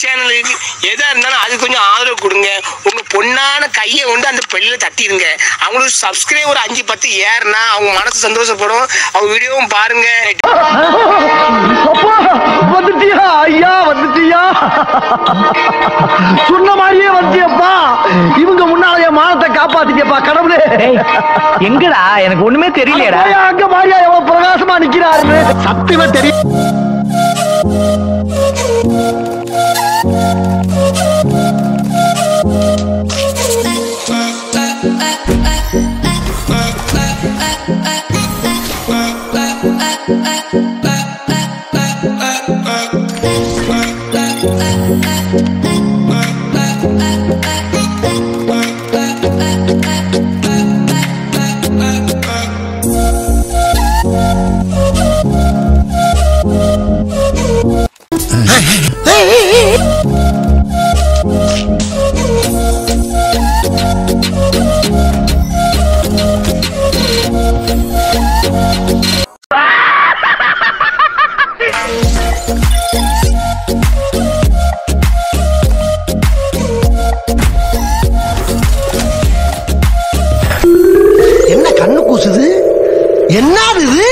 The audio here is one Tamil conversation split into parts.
சேனலுக்கு எதா இருந்தாலும் அது கொஞ்சம் ஆதரவு கொடுங்க உங்க பொண்ணான கையை கொண்டு அந்த பெல்லில் தட்டிடுங்க அவங்களுக்கு சப்ஸ்கிரைபர் அஞ்சு பத்து ஏறுனா அவங்க மனசு சந்தோஷப்படும் அவங்க வீடியோவும் பாருங்க அப்பா வந்துட்டியா ஐயா வந்துட்டியா சொன்ன மாதிரியே வந்துட்டியப்பா இவங்க முன்னால என் மானத்தை காப்பாத்திட்டியப்பா கடவுளே எங்கடா எனக்கு ஒண்ணுமே தெரியலையடா ஐயா, அங்க மாரியா எவ்வளவு பிரகாசமா நிக்கிறாருன்னு சத்தியமா தெரியும் என்ன கண்ணு கூசுது என்னது இது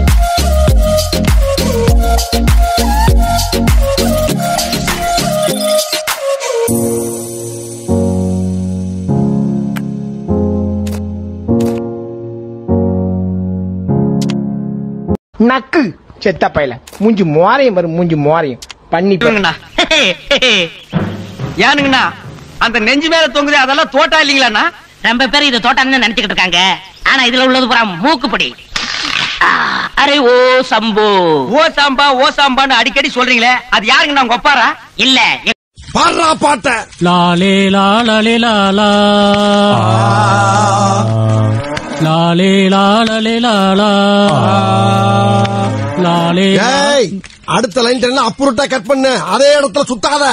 நக்கு செத்த பையல மூஞ்சி மோரையும் வரும் மூஞ்சி மோரையும் பண்ணிட்டு இவங்கண்ணா. ஏனுங்கண்ணா அந்த நெஞ்சு மேல தொங்குது அதெல்லாம் தோட்டா இல்லீங்களாண்ணா ரொம்ப பேர் இது தோட்டம்னு நினைச்சுக்கிட்டு இருக்காங்க ஆனா இதுல உள்ளது பூரா மூக்குப்படி ஆ, அரே ஓ சம்பு ஓ சாம்பா ஓ சாம்பான்னு அடிக்கடி சொல்றீங்களே அது யாருங்கண்ணா உங்க ஒப்பாரா இல்ல பாடுறா பாட்ட லாலே லாலே லாலா லாலே லாலே லாலா லாலே ஏய் அடுத்த லைன் என்ன அப்புறட்டா கட் பண்ணு அதே இடத்துல சுத்தாத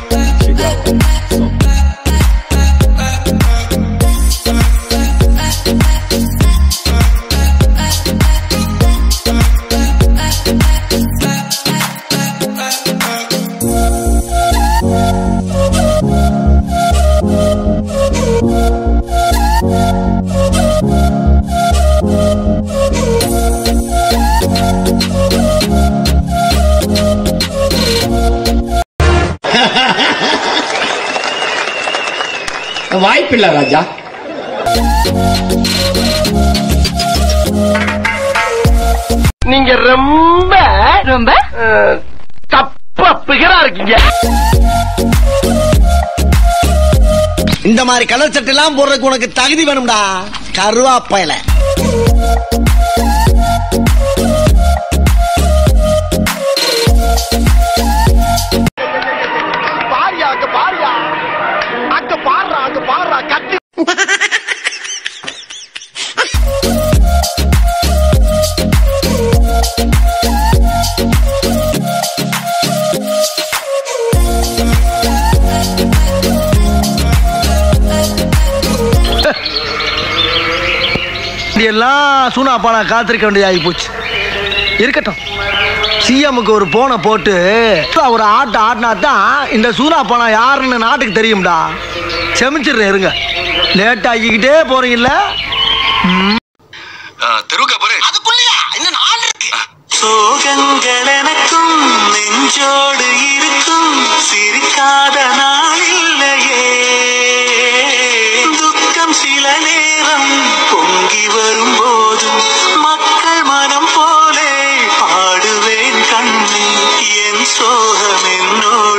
வாய்ப்பில்லை ராஜா நீங்க ரொம்ப ரொம்ப தப்பா பிகரா இருக்கீங்க இந்த மாதிரி கலர் சட்டை எல்லாம் போடுறதுக்கு உனக்கு தகுதி வேணும்டா கருவாப்பையில பாரியா அங்க பாரியா அங்க பாடுறா அங்க பாடுறா கட்டி எல்லாம் சூனாப்பா நான் காத்திருக்க வேண்டியதாகி போச்சு இருக்கட்டும் சிஎம்முக்கு ஒரு போனை போட்டு ஒரு ஆட்ட ஆட்டினா தான் இந்த சூனாப்பானா யாருன்னு நாட்டுக்கு தெரியும்டா செமிச்சிடுறேன் இருங்க லேட் ஆக்கிக்கிட்டே போறீங்கல்ல தெருவுக்கு பாரு அதுக்குள்ளயா இன்னும் நாள் இருக்கு சோகங்கள் எனக்கும் நெஞ்சோடு இருக்கும் சிரிக்காத நாளில்லையே துக்கம் சில நேரம் பொங்கி வரும்போதும் மக்கள் மனம் போலே பாடுவேன் கண்ணே என் சோகம் என்னோடு